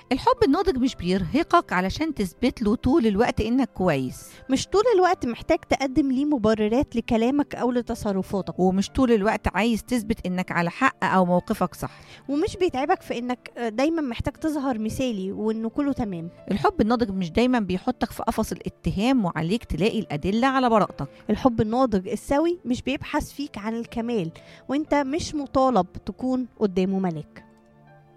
الحب الناضج مش بيرهقك علشان تثبت له طول الوقت انك كويس مش طول الوقت محتاج تقدم ليه مبررات لكلامك أو لتصرفاتك ومش طول الوقت عايز تثبت انك على حق او موقفك صح ومش بيتعبك في إنك دايما محتاج تظهر مثالي وإنه كله تمام الحب الناضج مش دايما بيحطك في قفص الاتهام وعليك تلاقي الادله على براءتك الحب الناضج السوي مش بيبحث فيك عن الكمال وإنت مش مطالب تكون قدامه ملاك